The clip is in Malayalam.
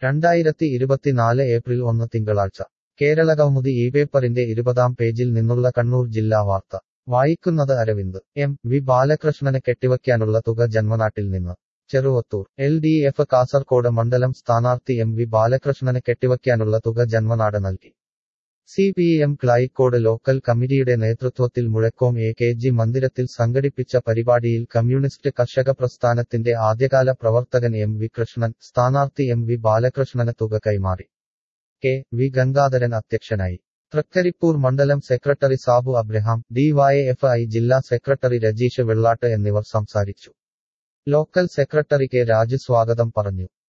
രണ്ടായിരത്തി ഇരുപത്തിനാല് ഏപ്രിൽ ഒന്ന് തിങ്കളാഴ്ച കേരളകൗമുദി ഈ പേപ്പറിന്റെ ഇരുപതാം പേജിൽ നിന്നുള്ള കണ്ണൂർ ജില്ലാ വാർത്ത വായിക്കുന്നത് അരവിന്ദ് എം വി ബാലകൃഷ്ണന് കെട്ടിവയ്ക്കാനുള്ള തുക ജന്മനാട്ടിൽ നിന്ന് Cheruvathur L D F Kasaragod മണ്ഡലം സ്ഥാനാർത്ഥി എം വി ബാലകൃഷ്ണന് കെട്ടിവയ്ക്കാനുള്ള തുക ജന്മനാട് നൽകി C P M Klayikode local കമ്മിറ്റിയുടെ നേതൃത്വത്തിൽ മുഴക്കോം എ കെ ജി മന്ദിരത്തിൽ സംഘടിപ്പിച്ച പരിപാടിയിൽ കമ്മ്യൂണിസ്റ്റ് കർഷക പ്രസ്ഥാനത്തിന്റെ ആദ്യകാല പ്രവർത്തകൻ എം വി കൃഷ്ണൻ സ്ഥാനാർത്ഥി എം വി ബാലകൃഷ്ണന് തുക കൈമാറി കെ വി ഗംഗാധരൻ അധ്യക്ഷനായി തൃക്കരിപ്പൂർ മണ്ഡലം സെക്രട്ടറി സാബു അബ്രഹാം ഡിവൈഎഫ്ഐ ജില്ലാ സെക്രട്ടറി രജീഷ് വെള്ളാട്ട് എന്നിവർ സംസാരിച്ചു ലോക്കൽ സെക്രട്ടറി കെ രാജു സ്വാഗതം പറഞ്ഞു